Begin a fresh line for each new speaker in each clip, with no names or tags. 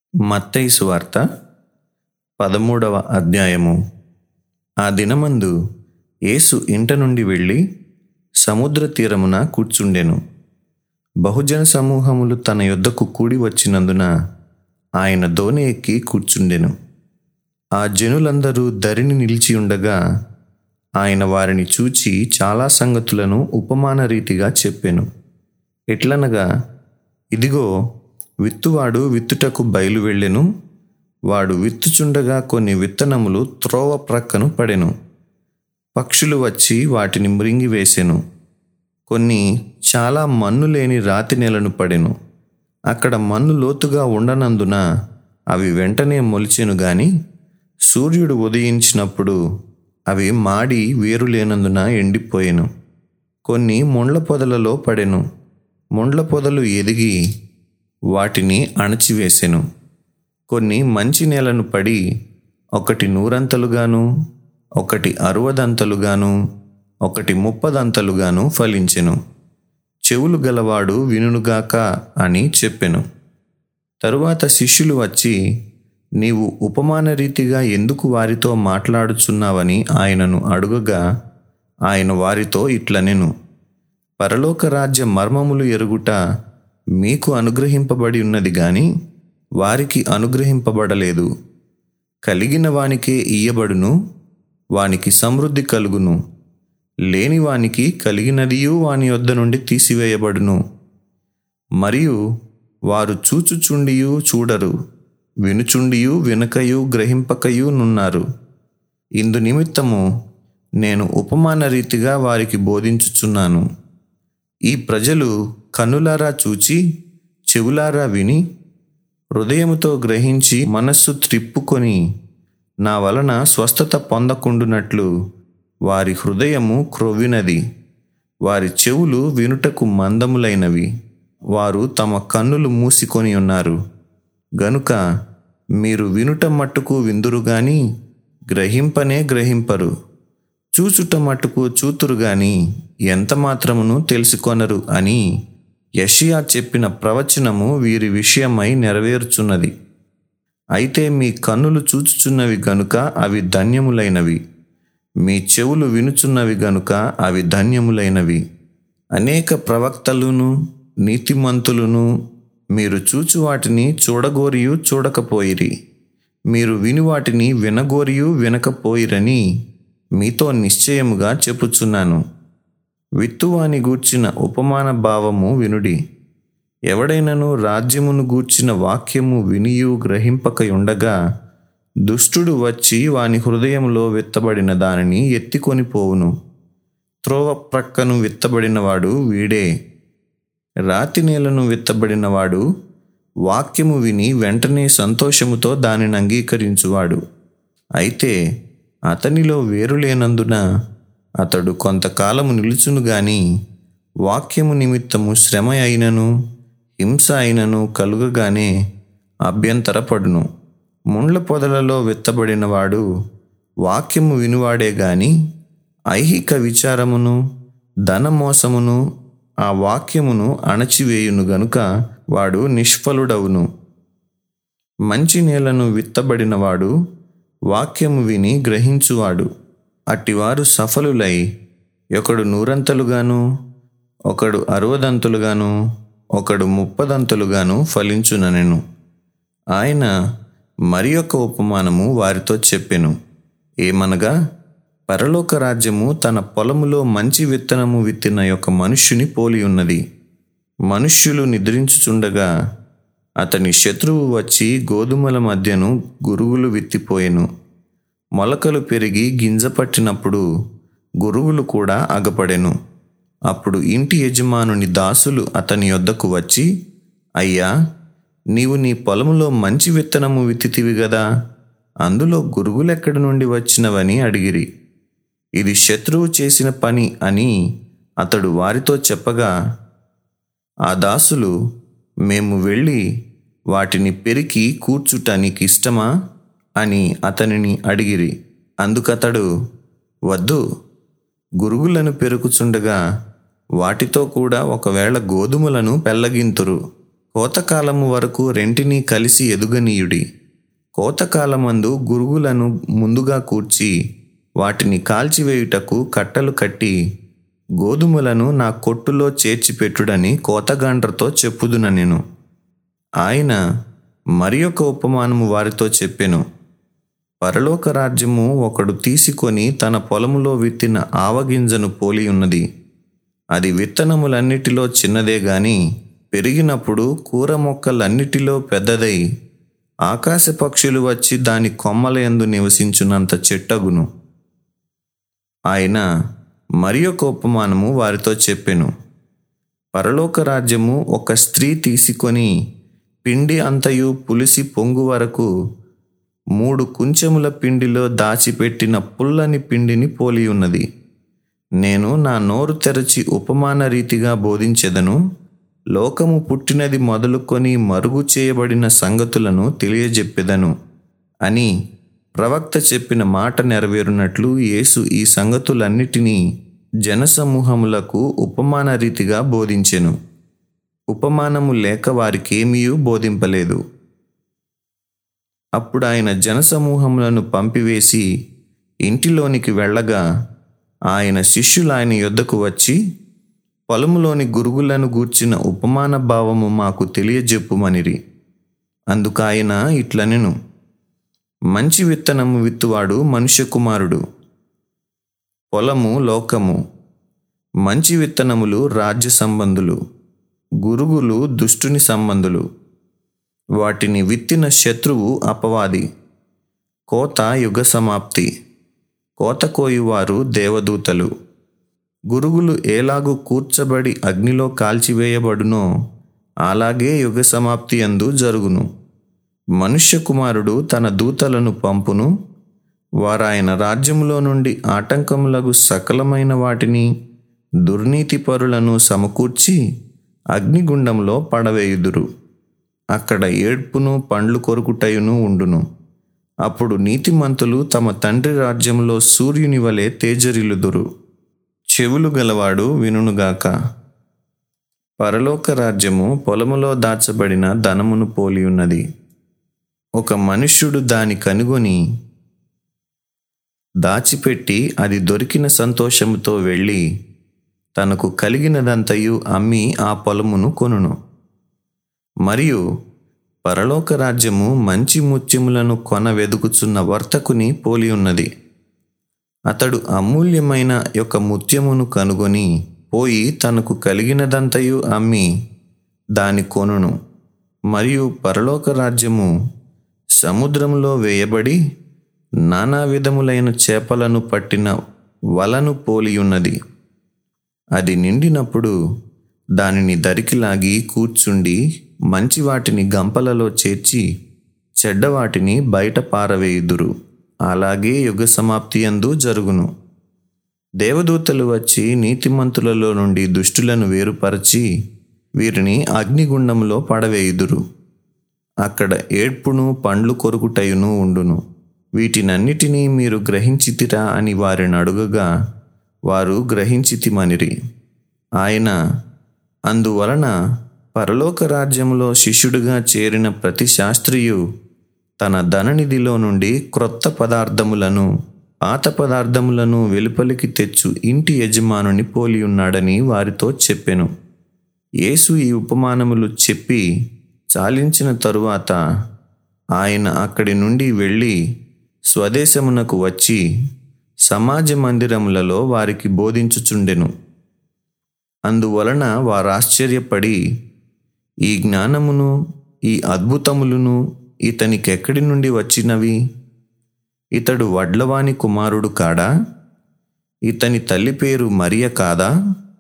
మత్తయి సువార్త పదమూడవ అధ్యాయము ఆ దినమందు యేసు ఇంట నుండి వెళ్ళి సముద్ర తీరమున కూర్చుండెను బహుజన సమూహములు తన యొద్దకు కూడి వచ్చినందున ఆయన దోణి ఎక్కి కూర్చుండెను ఆ జనులందరూ దరిని నిలిచి ఉండగా ఆయన వారిని చూచి చాలా సంగతులను ఉపమాన రీతిగా చెప్పెను ఎట్లనగా ఇదిగో విత్తువాడు విత్తుటకు బయలు వెళ్ళెను వాడు విత్తుచుండగా కొన్ని విత్తనములు త్రోవ ప్రక్కను పడెను పక్షులు వచ్చి వాటిని మృంగివేసెను కొన్ని చాలా మన్ను లేని రాతి నేలను పడెను అక్కడ మన్ను లోతుగా ఉండనందున అవి వెంటనే మొలిచెను గాని సూర్యుడు ఉదయించినప్పుడు అవి మాడి వేరు లేనందున ఎండిపోయెను కొన్ని ముండ్ల పొదలలో పడెను ముండ్ల పొదలు ఎదిగి వాటిని అణచివేసెను కొన్ని మంచి నేలను పడి ఒకటి నూరంతలుగాను ఒకటి అరవదంతలుగాను ఒకటి ముప్పదంతలుగాను ఫలించెను చెవులు గలవాడు వినుగాక అని చెప్పెను తరువాత శిష్యులు వచ్చి నీవు ఉపమాన రీతిగా ఎందుకు వారితో మాట్లాడుచున్నావని ఆయనను అడుగగా ఆయన వారితో ఇట్లనెను పరలోక రాజ్య మర్మములు ఎరుగుట మీకు అనుగ్రహింపబడి ఉన్నది గాని వారికి అనుగ్రహింపబడలేదు కలిగిన వానికే ఇయ్యబడును వానికి సమృద్ధి కలుగును లేని వానికి కలిగినదియు వాని వద్ద నుండి తీసివేయబడును మరియు వారు చూచుచుండియు చూడరు వినుచుండియు వినకయు గ్రహింపకయు నున్నారు ఇందు నిమిత్తము నేను ఉపమాన రీతిగా వారికి బోధించుచున్నాను ఈ ప్రజలు కన్నులారా చూచి చెవులారా విని హృదయముతో గ్రహించి మనస్సు త్రిప్పుకొని నా వలన స్వస్థత పొందకుండునట్లు వారి హృదయము క్రొవ్వినది వారి చెవులు వినుటకు మందములైనవి వారు తమ కన్నులు మూసికొని ఉన్నారు గనుక మీరు వినుట మట్టుకు విందురు గాని గ్రహింపనే గ్రహింపరు చూచుట మట్టుకు చూతురు గాని ఎంత మాత్రమును తెలుసుకొనరు అని యషియా చెప్పిన ప్రవచనము వీరి విషయమై నెరవేరుచున్నది అయితే మీ కన్నులు చూచుచున్నవి గనుక అవి ధన్యములైనవి మీ చెవులు వినుచున్నవి గనుక అవి ధన్యములైనవి అనేక ప్రవక్తలును నీతిమంతులను మీరు చూచు వాటిని చూడగోరియు చూడకపోయిరి మీరు విని వాటిని వినగోరియు వినకపోయిరని మీతో నిశ్చయముగా చెప్పుచున్నాను విత్తువాని గూర్చిన ఉపమాన భావము వినుడి ఎవడైనను రాజ్యమును గూర్చిన వాక్యము వినియు గ్రహింపకయుండగా దుష్టుడు వచ్చి వాని హృదయంలో విత్తబడిన దానిని ఎత్తికొని పోవును త్రోవ ప్రక్కను విత్తబడినవాడు వీడే రాతి నేలను విత్తబడినవాడు వాక్యము విని వెంటనే సంతోషముతో దానిని అంగీకరించువాడు అయితే అతనిలో వేరు లేనందున అతడు కొంతకాలము నిలుచును గాని వాక్యము నిమిత్తము శ్రమ అయినను హింస అయినను కలుగగానే అభ్యంతరపడును ముండ్ల పొదలలో విత్తబడినవాడు వాక్యము వినువాడే గాని ఐహిక విచారమును ధనమోసమును ఆ వాక్యమును అణచివేయును గనుక వాడు నిష్ఫలుడవును మంచి నేలను విత్తబడినవాడు వాక్యము విని గ్రహించువాడు అట్టివారు సఫలులై ఒకడు నూరంతలుగాను ఒకడు అరవదంతులుగాను ఒకడు ముప్పదంతులుగాను ఫలించుననెను ఆయన మరి ఒక ఉపమానము వారితో చెప్పెను ఏమనగా పరలోక రాజ్యము తన పొలములో మంచి విత్తనము విత్తిన యొక్క మనుష్యుని పోలి ఉన్నది మనుష్యులు నిద్రించుచుండగా అతని శత్రువు వచ్చి గోధుమల మధ్యను గురుగులు విత్తిపోయెను మొలకలు పెరిగి గింజ పట్టినప్పుడు గురువులు కూడా అగపడెను అప్పుడు ఇంటి యజమానుని దాసులు అతని యొద్దకు వచ్చి అయ్యా నీవు నీ పొలములో మంచి విత్తనము విత్తితివి గదా అందులో గురుగులెక్కడి నుండి వచ్చినవని అడిగిరి ఇది శత్రువు చేసిన పని అని అతడు వారితో చెప్పగా ఆ దాసులు మేము వెళ్ళి వాటిని పెరికి కూర్చుట నీకు ఇష్టమా అని అతనిని అడిగిరి అందుకతడు వద్దు గురుగులను పెరుకుచుండగా వాటితో కూడా ఒకవేళ గోధుమలను పెల్లగింతురు కోతకాలము వరకు రెంటిని కలిసి ఎదుగనీయుడి కోతకాలమందు గురుగులను ముందుగా కూర్చి వాటిని కాల్చివేయుటకు కట్టలు కట్టి గోధుమలను నా కొట్టులో చేర్చిపెట్టుడని కోతగాండ్రతో చెప్పుదున నేను ఆయన మరి ఒక ఉపమానము వారితో చెప్పెను పరలోక రాజ్యము ఒకడు తీసుకొని తన పొలములో విత్తిన ఆవగింజను పోలి ఉన్నది అది విత్తనములన్నిటిలో చిన్నదే గాని పెరిగినప్పుడు కూర మొక్కలన్నిటిలో పెద్దదై ఆకాశ పక్షులు వచ్చి దాని కొమ్మల యందు నివసించున్నంత చెట్టగును ఆయన మరి ఒక ఉపమానము వారితో చెప్పెను పరలోక రాజ్యము ఒక స్త్రీ తీసుకొని పిండి అంతయు పులిసి పొంగు వరకు మూడు కుంచెముల పిండిలో దాచిపెట్టిన పుల్లని పిండిని పోలి ఉన్నది నేను నా నోరు తెరచి ఉపమాన రీతిగా బోధించెదను లోకము పుట్టినది మొదలుకొని మరుగు చేయబడిన సంగతులను తెలియజెప్పెదను అని ప్రవక్త చెప్పిన మాట నెరవేరునట్లు యేసు ఈ సంగతులన్నిటినీ జనసమూహములకు ఉపమాన రీతిగా బోధించెను ఉపమానము లేక వారికేమీయూ బోధింపలేదు అప్పుడు ఆయన జనసమూహములను పంపివేసి ఇంటిలోనికి వెళ్ళగా ఆయన శిష్యులు ఆయన యొద్దకు వచ్చి పొలములోని గురుగులను గూర్చిన ఉపమాన భావము మాకు తెలియజెప్పుమనిరి అందుకాయన ఇట్లనెను మంచి విత్తనము విత్తువాడు మనుష్య కుమారుడు పొలము లోకము మంచి విత్తనములు రాజ్య సంబంధులు గురుగులు దుష్టుని సంబంధులు వాటిని విత్తిన శత్రువు అపవాది కోత యుగ సమాప్తి కోత కోయువారు దేవదూతలు గురుగులు ఏలాగు కూర్చబడి అగ్నిలో కాల్చివేయబడునో అలాగే యుగ సమాప్తి అందు జరుగును మనుష్య కుమారుడు తన దూతలను పంపును వారాయన రాజ్యములో నుండి ఆటంకములగు సకలమైన వాటిని దుర్నీతి పరులను సమకూర్చి అగ్నిగుండంలో పడవేయుదురు అక్కడ ఏడ్పును పండ్లు కొరుకుటయును ఉండును అప్పుడు నీతిమంతులు తమ తండ్రి రాజ్యంలో సూర్యుని వలె తేజరిల్లుదురు చెవులు గలవాడు వినుగాక పరలోక రాజ్యము పొలములో దాచబడిన ధనమును పోలి ఉన్నది ఒక మనుష్యుడు దాని కనుగొని దాచిపెట్టి అది దొరికిన సంతోషముతో వెళ్ళి తనకు కలిగినదంతయు అమ్మి ఆ పొలమును కొనును మరియు పరలోక రాజ్యము మంచి ముత్యములను కొన వెదుకుచున్న వర్తకుని పోలి ఉన్నది అతడు అమూల్యమైన యొక్క ముత్యమును కనుగొని పోయి తనకు కలిగినదంతయు అమ్మి దాని కొనును మరియు పరలోక రాజ్యము సముద్రంలో వేయబడి నానా విధములైన చేపలను పట్టిన వలను పోలియున్నది అది నిండినప్పుడు దానిని దరికిలాగి కూర్చుండి మంచి వాటిని గంపలలో చేర్చి చెడ్డవాటిని బయట పారవేయుదురు అలాగే యుగ సమాప్తి అందు జరుగును దేవదూతలు వచ్చి నీతిమంతులలో నుండి దుష్టులను వేరుపరచి వీరిని అగ్నిగుండంలో పడవేయుదురు అక్కడ ఏడ్పును పండ్లు కొరుకుటయును ఉండును వీటినన్నిటినీ మీరు గ్రహించితిరా అని వారిని అడుగగా వారు గ్రహించితిమనిరి ఆయన అందువలన పరలోక రాజ్యంలో శిష్యుడిగా చేరిన ప్రతి శాస్త్రియు తన ధననిధిలో నుండి క్రొత్త పదార్థములను పాత పదార్థములను వెలుపలికి తెచ్చు ఇంటి యజమానుని పోలి ఉన్నాడని వారితో చెప్పెను యేసు ఈ ఉపమానములు చెప్పి చాలించిన తరువాత ఆయన అక్కడి నుండి వెళ్ళి స్వదేశమునకు వచ్చి సమాజ మందిరములలో వారికి బోధించుచుండెను అందువలన వారాశ్చర్యపడి ఈ జ్ఞానమును ఈ అద్భుతములను ఇతనికెక్కడి నుండి వచ్చినవి ఇతడు వడ్లవాని కుమారుడు కాడా ఇతని తల్లి పేరు మరియ కాదా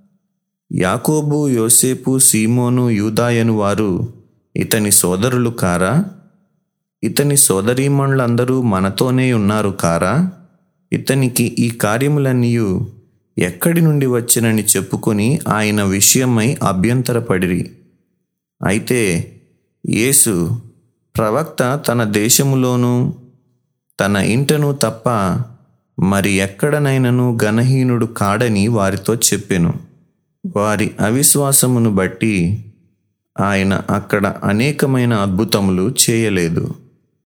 యాకోబు యోసేపు సీమోను యూదాయను వారు ఇతని సోదరులు కారా ఇతని సోదరీమణులందరూ మనతోనే ఉన్నారు కారా ఇతనికి ఈ కార్యములన్నీయు ఎక్కడి నుండి వచ్చినని చెప్పుకొని ఆయన విషయమై అభ్యంతరపడిరి అయితే యేసు ప్రవక్త తన దేశములోనూ తన ఇంటను తప్ప మరి ఎక్కడనైనను గణహీనుడు కాడని వారితో చెప్పెను వారి అవిశ్వాసమును బట్టి ఆయన అక్కడ అనేకమైన అద్భుతములు చేయలేదు